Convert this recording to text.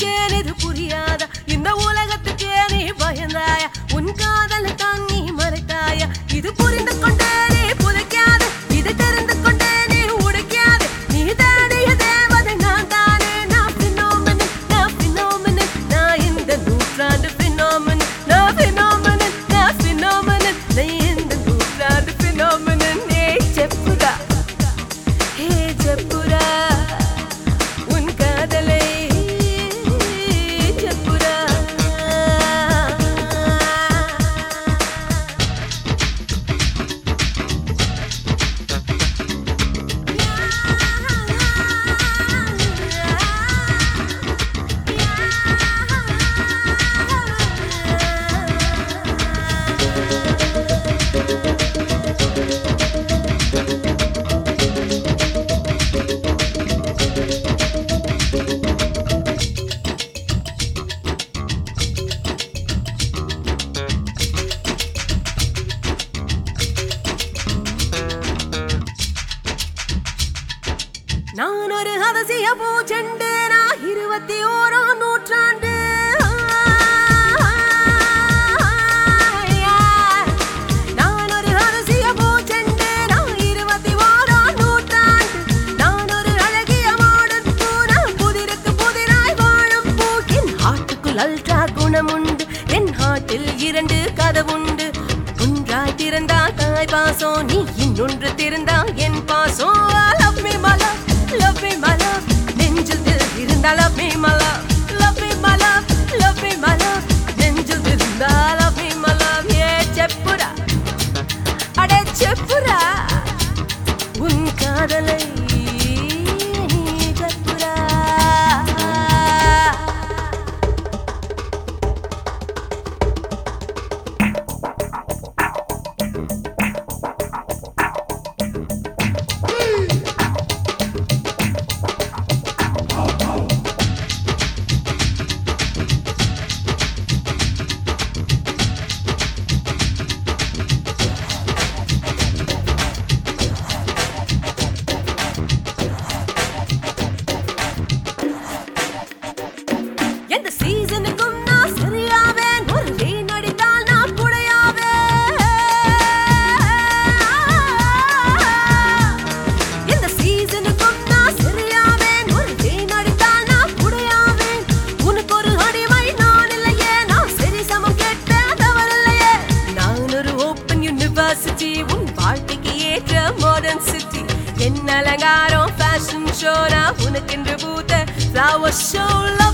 நினைச்சேன் இது புரியாதா இந்த உலகத்துக்கே நீ பயந்தாயா உன் காதல் தான் நீ மறைத்தாயா இது புரிந்து கொண்டே நீ புதைக்காது இது தெரிந்து கொண்டே நீ உடைக்காது நீ தேடிய தேவதை நான் தானே நான் phenomenon, நான் phenomenon, நான் இந்த நூற்றாண்டு phenomenon, நான் phenomenon, நான் phenomenon, நீ இந்த நூற்றாண்டு phenomenon. ஏய் செப்புடா, ஏய் செப்புடா, உன் காதலை செப்புடா. நான் ஒரு அவசிய பூச்செண்டு நான் இருபத்தி ஓராம் நூற்றாண்டு நான் ஒரு ரகசிய பூச்செண்டு நான் இருபத்தி ஓராம் நூற்றாண்டு நான் ஒரு அழகிய மாடல் பூ நான் புதிருக்கு புதிராய் வாழும் பூ என் ஹார்ட்டுக்குள் அல்ட்ரா குணமுண்டு என் ஹார்ட்டில் இரண்டு கதவுண்டு ஒன்றாய் திறந்தால் தாய் பாசம் நீ இன்னொன்று திறந்தால் என் பாசம் love me my love love me my love நெஞ்சில் தில் இருந்தால் love me my love love me my love love me my love நெஞ்சில் இருந்தால் love me my love ஏ செப்புடா அடே செப்புடா உன் காதலை நீ செப்புடா எந்த சீசனுக்கும் நான் சரியாவேன் ஒரு ரீ நடித்தால் நான் புடையாவேன் எந்த சீசனுக்கும் நான் சரியாவேன் ஒரு ரீ நடித்தால் நான் புடையாவேன் உனக்கு ஒரு அடிமை நான் இல்லையே நான் சரி சமம் கேட்டேன் தவறில்லையே நான் ஒரு ஓப்பன் யூனிவர்சிட்டி உன் வாழ்க்கைக்கு ஏற்ற மாடர்ன் சிட்டி என் அலங்காரம் ஃபேஷன் ஷோ நான் உனக்கென்று பூத்த ஃப்ளவர் ஷோ லவ்